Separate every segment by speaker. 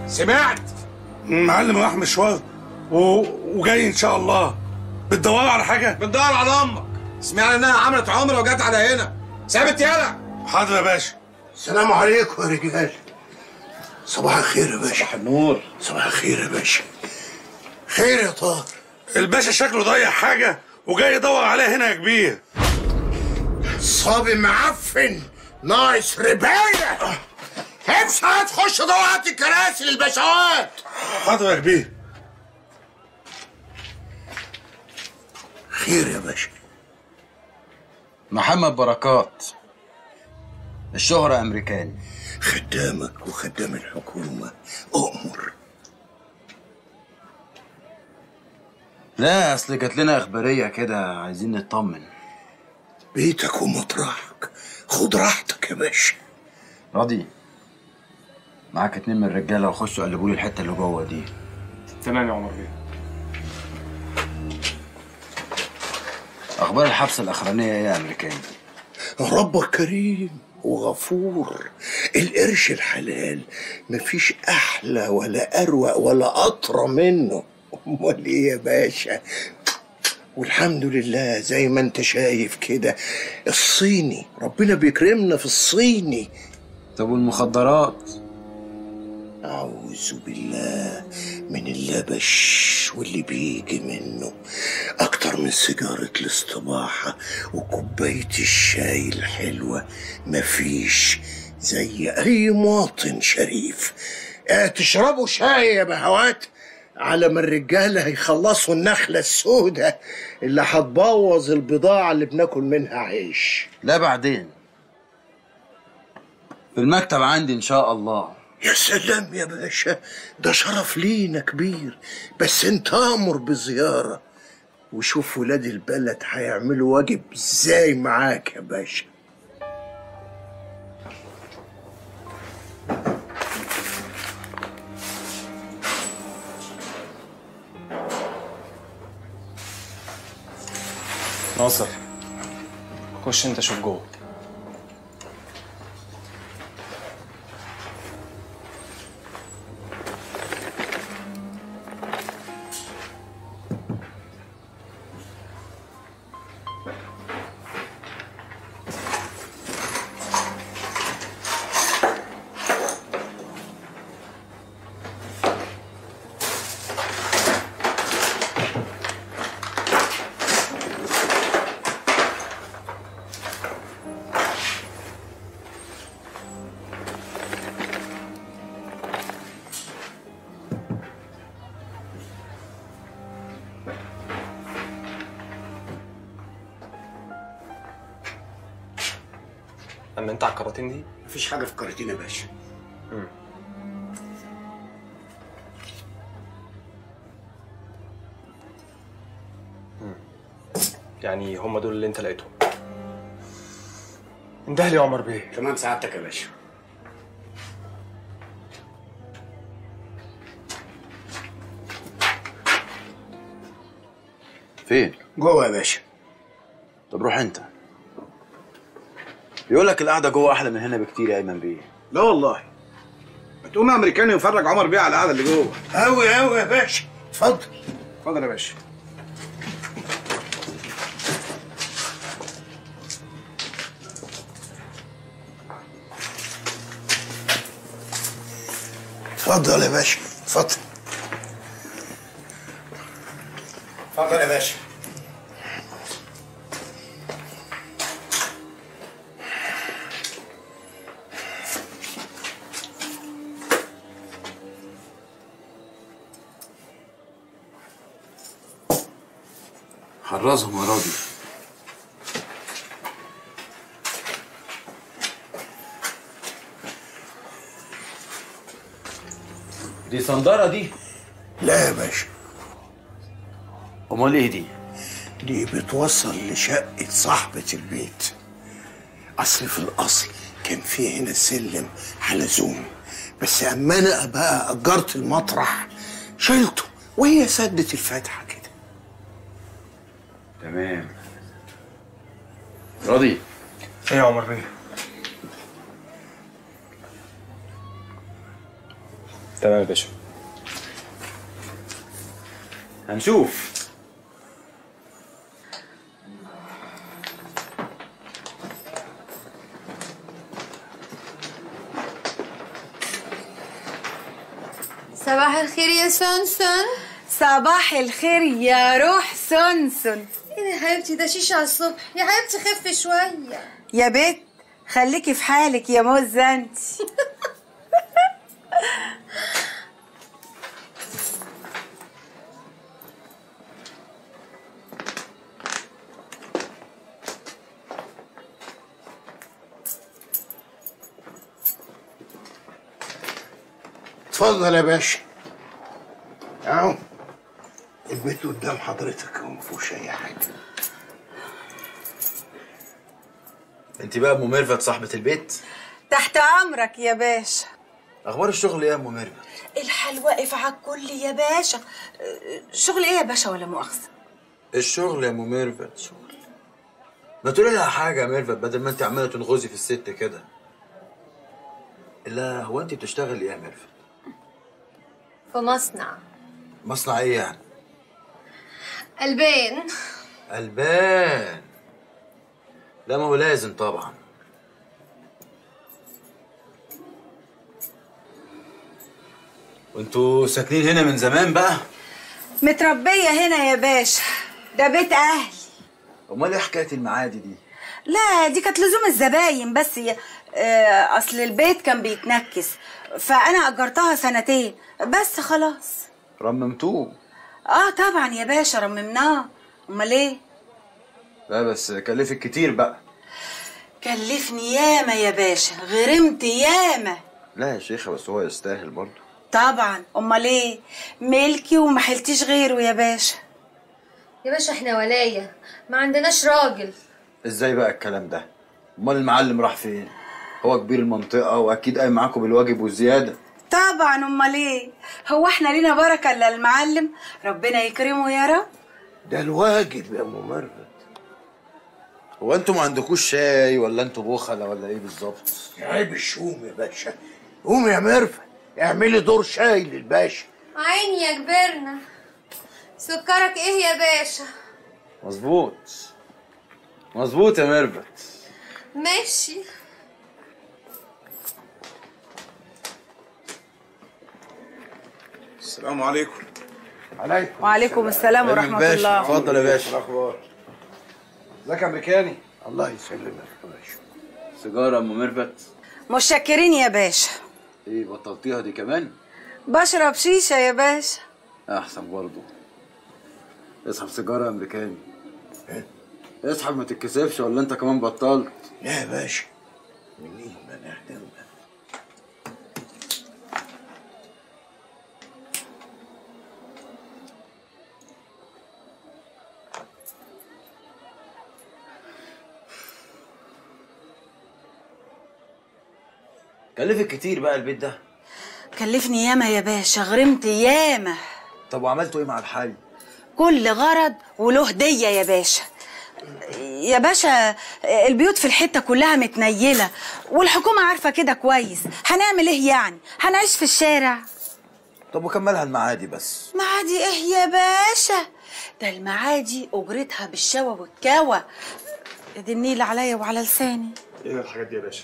Speaker 1: سمعت
Speaker 2: معلم راح مشوار و... وجاي ان شاء الله بتدوروا على حاجه
Speaker 1: بندور على امك سمعنا انها عملت عمره وجت على هنا ثابت يالا
Speaker 2: حاضر يا باشا
Speaker 3: السلام عليكم يا رجال صباح الخير يا باشا صباح
Speaker 1: النور
Speaker 3: صباح الخير يا باشا خير يا طاهر
Speaker 2: الباشا شكله ضيع حاجه وجاي يدور عليها هنا يا كبير
Speaker 3: صبي معفن ناقص رباية امسح تخش ضوعت الكراسي للباشوات
Speaker 2: حاضر يا كبير
Speaker 3: خير يا باشا
Speaker 4: محمد بركات الشهرة أمريكاني
Speaker 3: خدامك وخدام الحكومة أؤمر
Speaker 4: لا أصل جات لنا إخبارية كده عايزين نطمن
Speaker 3: بيتك ومطرحك خد راحتك يا باشا
Speaker 4: راضي معاك اتنين من الرجالة وخشوا قلبوا لي الحتة اللي جوه دي
Speaker 5: تمام يا عمر بيه
Speaker 4: أخبار الحبسة الأخرانية إيه يا أمريكاني؟
Speaker 3: ربك كريم وغفور القرش الحلال مفيش احلى ولا اروق ولا اطرى منه امال ايه يا باشا والحمد لله زي ما انت شايف كده الصيني ربنا بيكرمنا في الصيني
Speaker 4: طب والمخدرات
Speaker 3: أعوذ بالله من اللبش واللي بيجي منه أكتر من سيجارة الاستباحة وكوباية الشاي الحلوة مفيش زي أي مواطن شريف اه تشربوا شاي يا بهوات على ما الرجالة هيخلصوا النخلة السوداء اللي هتبوظ البضاعة اللي بناكل منها عيش
Speaker 4: لا بعدين في المكتب عندي إن شاء الله
Speaker 3: يا سلام يا باشا ده شرف لينا كبير بس انت امر بزيارة وشوف ولاد البلد هيعملوا واجب ازاي معاك يا باشا
Speaker 5: ناصر خش انت شوف جوه اما انت على الكراتين دي
Speaker 3: مفيش حاجة في كارتين يا باشا
Speaker 5: يعني هم دول اللي انت لقيتهم انده لي يا عمر بيه
Speaker 3: تمام سعادتك يا باشا
Speaker 4: فين؟
Speaker 3: جوه يا باشا
Speaker 4: طب روح أنت بيقول لك القعدة جوه أحلى من هنا بكتير يا أيمن بيه
Speaker 1: لا والله ما تقوم امريكاني يفرج عمر بيه على القعده اللي جوه
Speaker 3: أوي أوي يا باشا اتفضل
Speaker 1: اتفضل يا باشا
Speaker 3: اتفضل يا باشا اتفضل
Speaker 1: اتفضل يا باشا
Speaker 4: حرزهم يا راضي دي صندارة دي
Speaker 3: لا يا باشا
Speaker 4: أمال إيه دي؟
Speaker 3: دي بتوصل لشقة صاحبة البيت أصل في الأصل كان في هنا سلم حلزون بس أما أنا بقى أجرت المطرح شلته وهي سدت الفتحة كده
Speaker 4: تمام راضي
Speaker 5: ايه يا عمر بيه تمام يا باشا
Speaker 4: هنشوف
Speaker 6: صباح الخير يا سونسون
Speaker 7: صباح الخير يا روح سونسون
Speaker 6: ايه ده يا حبيبتي ده شيشة على الصبح يا حبيبتي خف شوية
Speaker 7: يا بت خليكي في حالك يا موزة انت
Speaker 3: اتفضل يا باشا اهو البيت قدام حضرتك اهو مفيهوش اي حاجه
Speaker 4: انت بقى ام ميرفت صاحبة البيت
Speaker 7: تحت امرك يا باشا
Speaker 4: اخبار الشغل ايه يا ام ميرفت
Speaker 7: الحال واقف على الكل يا باشا أه، شغل ايه يا باشا ولا مؤاخذة
Speaker 4: الشغل يا ام ميرفت شغل ما تقولي لها حاجة يا ميرفت بدل ما انت عمالة تنغزي في الست كده لا هو انت بتشتغل ايه يا ميرفت
Speaker 6: في مصنع
Speaker 4: مصنع ايه يعني
Speaker 6: قلبين
Speaker 4: البان لا ما هو لازم طبعا وانتوا ساكنين هنا من زمان بقى
Speaker 7: متربية هنا يا باشا ده بيت اهلي
Speaker 4: امال ايه حكايه المعادي دي
Speaker 7: لا دي كانت لزوم الزباين بس يا- آه، اصل البيت كان بيتنكس فانا اجرتها سنتين بس خلاص
Speaker 4: رممتوه
Speaker 7: اه طبعا يا باشا رممناه امال ايه
Speaker 4: لا بس كلفك كتير بقى
Speaker 7: كلفني ياما يا باشا غرمت ياما
Speaker 4: لا يا شيخه بس هو يستاهل برضه
Speaker 7: طبعا امال ايه ملكي وما حلتيش غيره يا باشا
Speaker 6: يا باشا احنا ولاية ما عندناش راجل
Speaker 4: ازاي بقى الكلام ده امال المعلم راح فين هو كبير المنطقه واكيد قايم معاكم بالواجب والزياده
Speaker 7: طبعا امال ايه هو احنا لينا بركه الا المعلم ربنا يكرمه يا رب
Speaker 3: ده الواجب يا ام ميرفت
Speaker 4: هو انتوا ما عندكوش شاي ولا انتوا بخله ولا ايه بالظبط
Speaker 3: عيب الشوم يا باشا قوم يا ميرفت اعملي دور شاي للباشا
Speaker 6: عيني يا كبرنا سكرك ايه يا باشا
Speaker 4: مظبوط مظبوط يا ميرفت
Speaker 6: ماشي
Speaker 1: السلام عليكم
Speaker 3: عليكم
Speaker 7: وعليكم السلام ورحمه
Speaker 4: باشا
Speaker 7: الله
Speaker 4: اتفضل يا باشا
Speaker 3: الاخبار
Speaker 1: ازيك يا امريكاني
Speaker 3: الله يسلمك يا باشا
Speaker 4: سيجاره يا ام ميرفت
Speaker 7: متشكرين يا باشا
Speaker 4: ايه بطلتيها دي كمان
Speaker 7: بشرب شيشه يا باشا
Speaker 4: احسن برضه اسحب سيجاره يا امريكاني اسحب ما تتكسفش ولا انت كمان بطلت
Speaker 3: لا يا باشا منين ما نهدم
Speaker 4: كلفك كتير بقى البيت ده
Speaker 7: كلفني ياما يا باشا غرمت ياما
Speaker 4: طب وعملتوا ايه مع الحي
Speaker 7: كل غرض وله هديه يا باشا يا باشا البيوت في الحته كلها متنيله والحكومه عارفه كده كويس هنعمل ايه يعني هنعيش في الشارع
Speaker 4: طب وكملها المعادي بس
Speaker 7: معادي ايه يا باشا ده المعادي اجرتها بالشوا والكاوى دي النيل عليا وعلى لساني
Speaker 1: ايه الحاجات دي يا باشا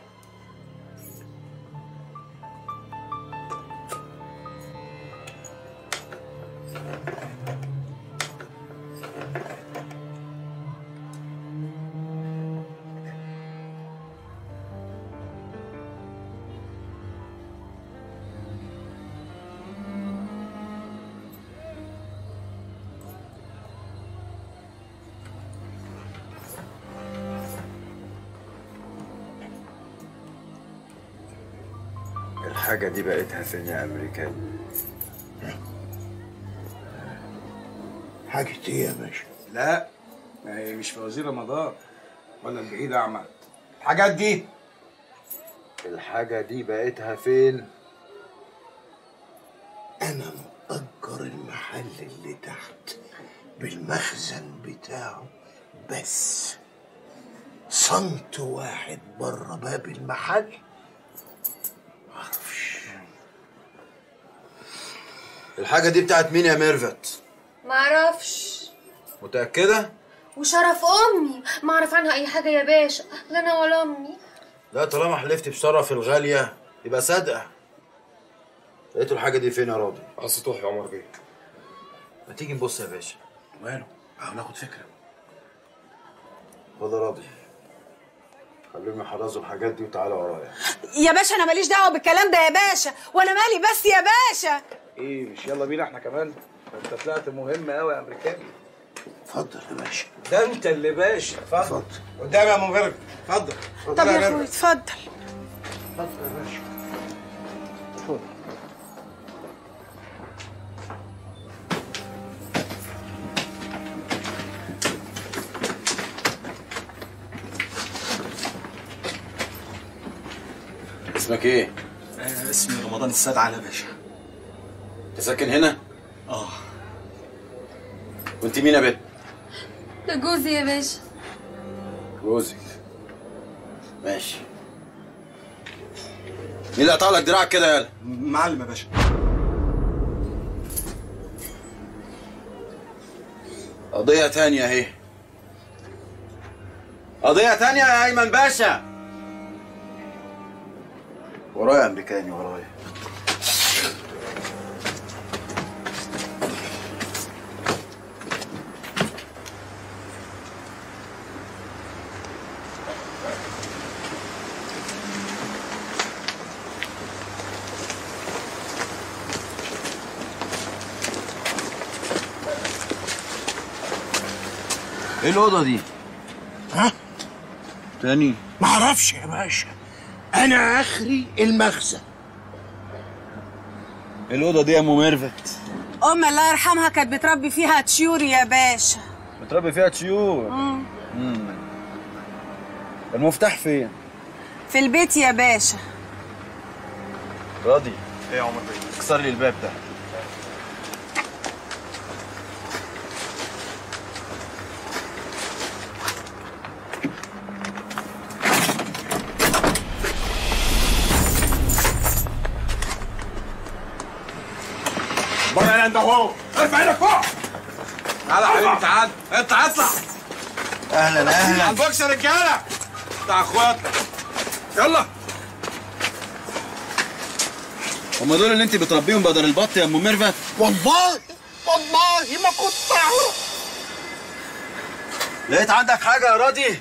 Speaker 4: الحاجة دي بقيتها فين يا أمريكاني؟
Speaker 3: حاجة ايه يا باشا
Speaker 1: لا ما هي مش فوازير رمضان ولا البعيد اعمى الحاجات دي
Speaker 4: الحاجة دي بقيتها فين؟
Speaker 3: انا مأجر المحل اللي تحت بالمخزن بتاعه بس صنت واحد بره باب المحل معرفش
Speaker 4: الحاجة دي بتاعت مين يا ميرفت؟
Speaker 6: معرفش
Speaker 4: متأكدة؟
Speaker 6: وشرف امي ما اعرف عنها اي حاجه يا باشا لا انا ولا امي
Speaker 4: لا طالما حلفتي بشرف الغالية يبقى صادقة لقيتوا الحاجة دي فين يا راضي؟
Speaker 1: على السطوح يا عمر بيه
Speaker 4: ما تيجي نبص يا باشا
Speaker 1: ماله اهو ناخد فكره
Speaker 4: خد يا راضي خليهم يحرزوا الحاجات دي وتعالى ورايا
Speaker 7: يا باشا انا ماليش دعوه بالكلام ده يا باشا وانا مالي بس يا باشا
Speaker 1: ايه مش يلا بينا احنا كمان انت طلعت مهم قوي يا امريكاني
Speaker 3: اتفضل يا باشا
Speaker 1: ده انت اللي باشا اتفضل قدام يا مغرب اتفضل
Speaker 7: طب يا اخوي اتفضل
Speaker 3: اتفضل يا باشا
Speaker 4: اسمك ايه؟
Speaker 5: اسمي رمضان السيد علي يا باشا
Speaker 4: انت ساكن هنا؟
Speaker 5: اه
Speaker 4: وانت مين يا بنت؟
Speaker 6: ده جوزي يا باشا
Speaker 4: جوزك ماشي مين اللي قطع لك دراعك كده يالا؟
Speaker 5: معلم يا باشا
Speaker 4: قضية تانية اهي قضية تانية يا أيمن باشا ورايا أمريكاني ورايا ايه الأوضة دي؟
Speaker 3: ها
Speaker 4: تاني
Speaker 3: معرفش يا باشا انا اخري المخزن
Speaker 4: الأوضة دي يا أم ميرفت
Speaker 7: ام الله يرحمها كانت بتربي فيها طيور يا باشا
Speaker 4: بتربي فيها طيور المفتاح فين؟
Speaker 7: في البيت يا باشا
Speaker 4: راضي ايه يا عمر بيه؟ اكسر لي الباب ده
Speaker 1: بره انت اهو ارفع ايدك فوق تعالى يا حبيبي تعالى انت اطلع
Speaker 4: اهلا
Speaker 1: على
Speaker 4: اهلا
Speaker 1: البوكس يا رجاله بتاع اخواتنا يلا
Speaker 4: هم دول اللي انت بتربيهم بدل البط يا ام ميرفت
Speaker 3: والله والله ما كنت اعرف
Speaker 4: لقيت عندك حاجه يا راضي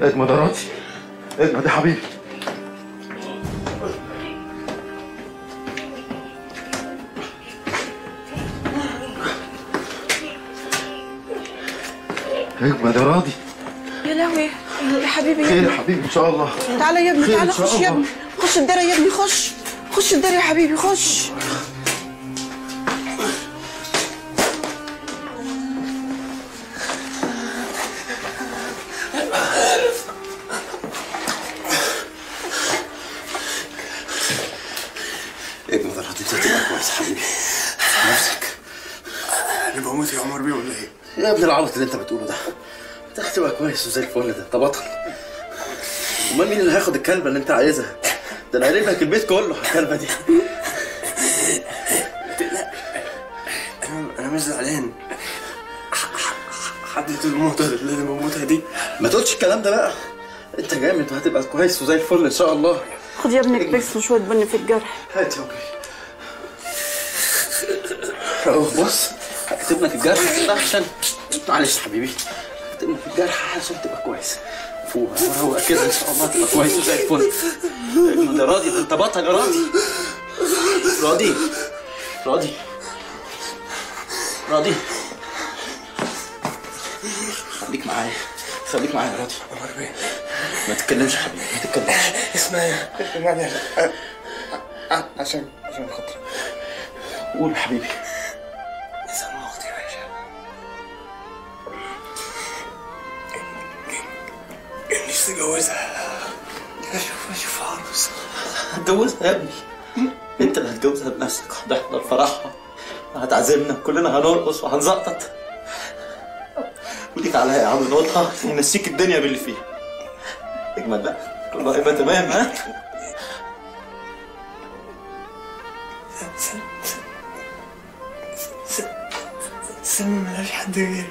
Speaker 4: اجمد يا راضي اجمد يا حبيبي اجمد يا راضي
Speaker 8: يا لهوي يا حبيبي يا
Speaker 4: خير
Speaker 8: ابني
Speaker 4: يا حبيبي ان شاء الله
Speaker 8: تعالى يا ابني
Speaker 4: خير
Speaker 8: تعالى
Speaker 4: إن شاء
Speaker 8: خش يا
Speaker 4: الله.
Speaker 8: ابني خش الدار يا ابني خش خش الدار يا حبيبي خش
Speaker 4: اجمد يا راضي انت هتبقى كويس يا حبيبي نفسك
Speaker 3: انا بموت يا عمر بيه ولا ايه؟
Speaker 4: يا ابن العبط اللي انت بتقوله ده انت هتبقى كويس وزي الفل ده انت بطل امال مين اللي هياخد الكلبه اللي انت عايزها ده انا قايل لك البيت كله على الكلبه دي
Speaker 3: انا انا مش زعلان ح- ح- حدة الموتة اللي انا بموتها دي
Speaker 4: ما تقولش الكلام ده بقى انت جامد وهتبقى كويس وزي الفل ان شاء الله
Speaker 8: خد يا ابني كبس وشويه بن في الجرح
Speaker 4: هات يا اوكي اهو بص هكتب لك الجرح كده عشان معلش يا حبيبي هكتب لك الجرح عشان تبقى كويس فوق وروق كده ان شاء الله تبقى كويس وزي الفل اجمد يا راضي ده انت بطل يا راضي راضي راضي راضي خليك معايا خليك معايا يا راضي
Speaker 3: عمر بيه
Speaker 4: ما تتكلمش يا حبيبي ما تتكلمش
Speaker 3: اسمعي اسمعني عشان عشان خاطري
Speaker 4: قول يا حبيبي
Speaker 3: سلمى اختي يا باشا كان نفسي اتجوزها اشوف اشوف عروسه
Speaker 4: هتجوزها يا ابني انت اللي هتجوزها بنفسك هتحضر فرحها وهتعزمنا كلنا هنرقص وهنزقطط وليك عليا يا عم نقطها ينسيك الدنيا باللي فيها اجمل بقى كله هيبقى تمام ها
Speaker 3: سلمى ملهاش حد غيري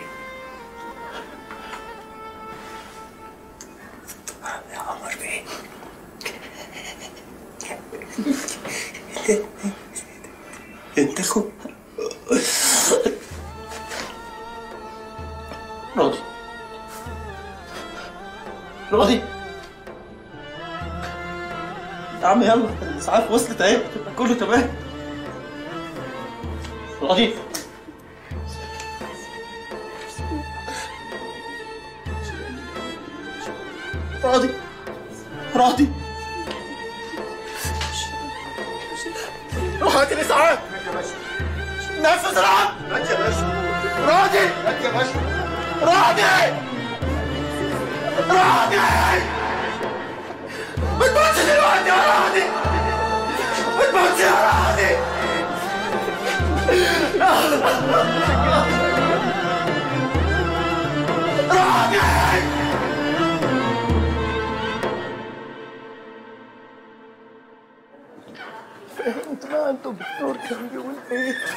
Speaker 3: يا عمر بيه انت اخو
Speaker 4: راضي راضي يا عم يلا الاسعاف وصلت اهي تبقى كله تمام راضي راضي راضي روح هات الاسعاف نفذ العب هات يا باشا راضي هات يا باشا راضي راضي ما تموتش دلوقتي يا راضي ما تموتش يا راضي
Speaker 3: فهمت بقى انتوا الدكتور كان بيقول ايه